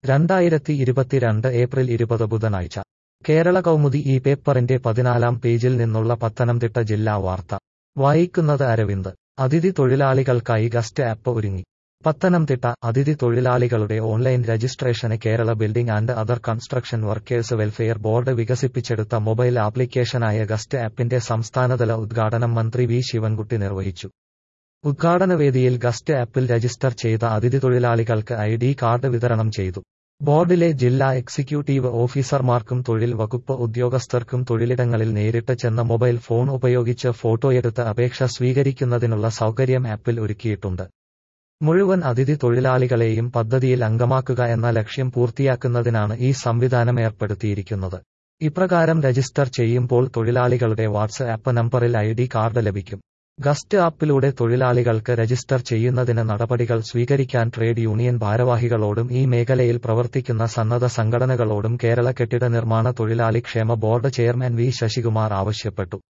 രണ്ടായിരത്തി ഇരുപത്തിരണ്ട് ഏപ്രിൽ ഇരുപത് ബുധനാഴ്ച കേരള കൗമുദി ഈ പേപ്പറിന്റെ പതിനാലാം പേജിൽ നിന്നുള്ള പത്തനംതിട്ട ജില്ലാ വാർത്ത വായിക്കുന്നത് അരവിന്ദ് അതിഥി തൊഴിലാളികൾക്കായി ഗസ്റ്റ് ആപ്പ് ഒരുങ്ങി പത്തനംതിട്ട അതിഥി തൊഴിലാളികളുടെ ഓൺലൈൻ രജിസ്ട്രേഷന് Kerala building and other construction workers welfare board വികസിപ്പിച്ചെടുത്ത മൊബൈൽ ആപ്ലിക്കേഷനായ ഗസ്റ്റ് ആപ്പിന്റെ സംസ്ഥാനതല ഉദ്ഘാടനം മന്ത്രി വി ശിവൻകുട്ടി നിർവഹിച്ചു ഉദ്ഘാടന വേദിയിൽ ഗസ്റ്റ് ആപ്പിൽ രജിസ്റ്റർ ചെയ്ത അതിഥി തൊഴിലാളികൾക്ക് ഐ ഡി കാർഡ് വിതരണം ചെയ്തു ബോർഡിലെ ജില്ലാ എക്സിക്യൂട്ടീവ് ഓഫീസർമാർക്കും തൊഴിൽ വകുപ്പ് ഉദ്യോഗസ്ഥർക്കും തൊഴിലിടങ്ങളിൽ നേരിട്ട് ചെന്ന മൊബൈൽ ഫോൺ ഉപയോഗിച്ച് ഫോട്ടോയെടുത്ത് അപേക്ഷ സ്വീകരിക്കുന്നതിനുള്ള സൗകര്യം ആപ്പിൽ ഒരുക്കിയിട്ടുണ്ട് മുഴുവൻ അതിഥി തൊഴിലാളികളെയും പദ്ധതിയിൽ അംഗമാക്കുക എന്ന ലക്ഷ്യം പൂർത്തിയാക്കുന്നതിനാണ് ഈ സംവിധാനം ഏർപ്പെടുത്തിയിരിക്കുന്നത് ഇപ്രകാരം രജിസ്റ്റർ ചെയ്യുമ്പോൾ തൊഴിലാളികളുടെ വാട്സ് ആപ്പ് നമ്പറിൽ ഐ ഡി കാർഡ് ലഭിക്കും ഗസ്റ്റ് ആപ്പിലൂടെ തൊഴിലാളികൾക്ക് രജിസ്റ്റർ ചെയ്യുന്നതിന് നടപടികൾ സ്വീകരിക്കാൻ ട്രേഡ് യൂണിയൻ ഭാരവാഹികളോടും ഈ മേഖലയിൽ പ്രവർത്തിക്കുന്ന സന്നദ്ധ സംഘടനകളോടും കേരള കെട്ടിട നിർമ്മാണ തൊഴിലാളി ക്ഷേമ ബോർഡ് ചെയർമാൻ വി ശശികുമാർ ആവശ്യപ്പെട്ടു